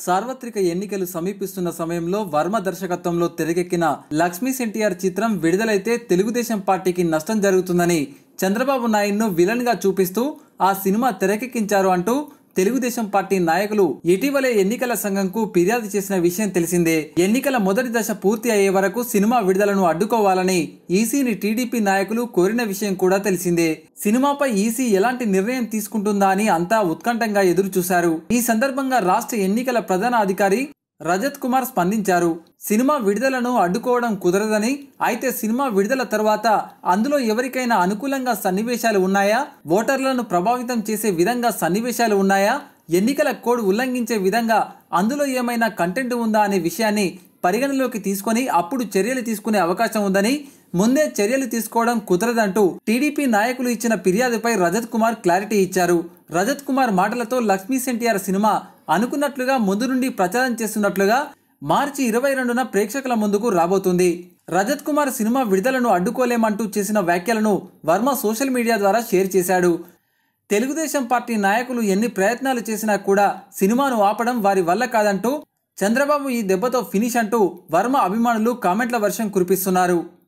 సార్వత్రిక ఎన్నికలు సమీపిస్తున్న సమయంలో వర్మ దర్శకత్వంలో తెరకెక్కిన లక్ష్మీ ఎన్టీఆర్ చిత్రం విడుదలైతే తెలుగుదేశం పార్టీకి నష్టం జరుగుతుందని చంద్రబాబు నాయుడును విలన్ గా చూపిస్తూ ఆ సినిమా తెరకెక్కించారు అంటూ తెలుగుదేశం పార్టీ నాయకులు ఇటీవలే ఎన్నికల సంఘంకు ఫిర్యాదు చేసిన విషయం తెలిసిందే ఎన్నికల మొదటి దశ పూర్తి అయ్యే వరకు సినిమా విడుదలను అడ్డుకోవాలని ఈసీని టీడీపీ నాయకులు కోరిన విషయం కూడా తెలిసిందే సినిమాపై ఈసీ ఎలాంటి నిర్ణయం తీసుకుంటుందా అని అంతా ఉత్కంఠంగా ఎదురు చూశారు ఈ సందర్భంగా రాష్ట్ర ఎన్నికల ప్రధాన అధికారి రజత్ కుమార్ స్పందించారు సినిమా విడుదలను అడ్డుకోవడం కుదరదని అయితే సినిమా విడుదల తర్వాత అందులో ఎవరికైనా అనుకూలంగా సన్నివేశాలు ఉన్నాయా ఓటర్లను ప్రభావితం చేసే విధంగా సన్నివేశాలు ఉన్నాయా ఎన్నికల కోడ్ ఉల్లంఘించే విధంగా అందులో ఏమైనా కంటెంట్ ఉందా అనే విషయాన్ని పరిగణలోకి తీసుకొని అప్పుడు చర్యలు తీసుకునే అవకాశం ఉందని ముందే చర్యలు తీసుకోవడం కుదరదంటూ టీడీపీ నాయకులు ఇచ్చిన ఫిర్యాదుపై రజత్ కుమార్ క్లారిటీ ఇచ్చారు రజత్ కుమార్ మాటలతో లక్ష్మీ ఎన్టీఆర్ సినిమా అనుకున్నట్లుగా ముందు నుండి ప్రచారం చేస్తున్నట్లుగా మార్చి ఇరవై రెండున ప్రేక్షకుల ముందుకు రాబోతుంది రజత్ కుమార్ సినిమా విడుదలను అడ్డుకోలేమంటూ చేసిన వ్యాఖ్యలను వర్మ సోషల్ మీడియా ద్వారా షేర్ చేశాడు తెలుగుదేశం పార్టీ నాయకులు ఎన్ని ప్రయత్నాలు చేసినా కూడా సినిమాను ఆపడం వారి వల్ల కాదంటూ చంద్రబాబు ఈ దెబ్బతో ఫినిష్ అంటూ వర్మ అభిమానులు కామెంట్ల వర్షం కురిపిస్తున్నారు